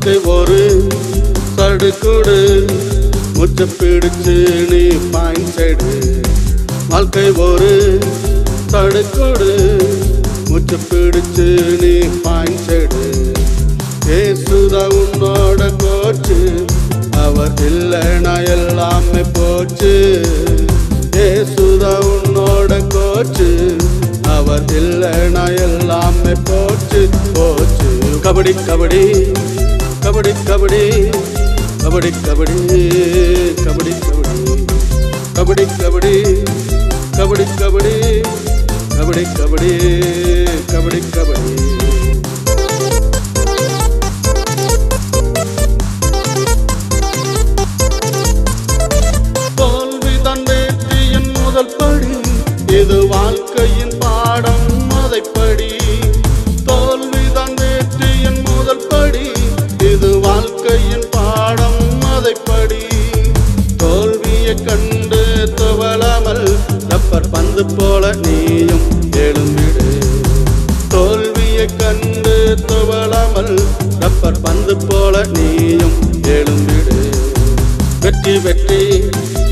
வாழ்க்கை ஒரு சடுகுடு முச்ச பிடிச்சு நீ பாயிண்ட் சைடு வாழ்க்கை ஒரு சடுகுடு முச்ச பிடிச்சு நீ பாயிண்ட் சைடு ஏசுதா உன்னோட கோச்சு அவர் இல்லைனா எல்லாமே போச்சு ஏசுதா உன்னோட கோச்சு அவர் இல்லைனா எல்லாமே போச்சு போச்சு கபடி கபடி கபடி கபடி கபடி கபடி கபடி கபடி கபடி கபடி கபடி கபடி கபடி கபடி கபடி கபடி தோல்விதான் வெற்றியின் முதல் படி இது வாழ்க்கையின் பாடம் அதைப்படி தோல்விதான் வெற்றியின் முதல் படி இது வாழ்க்கையின் பாடம் அதைப்படி தோல்வியை கண்டு துவளாமல் ரப்பர் பந்து போல நீயும் எழும்பிடு தோல்வியை கண்டு துவளாமல் ரப்பர் பந்து போல நீயும் எழும்பிடு வெற்றி வெற்றி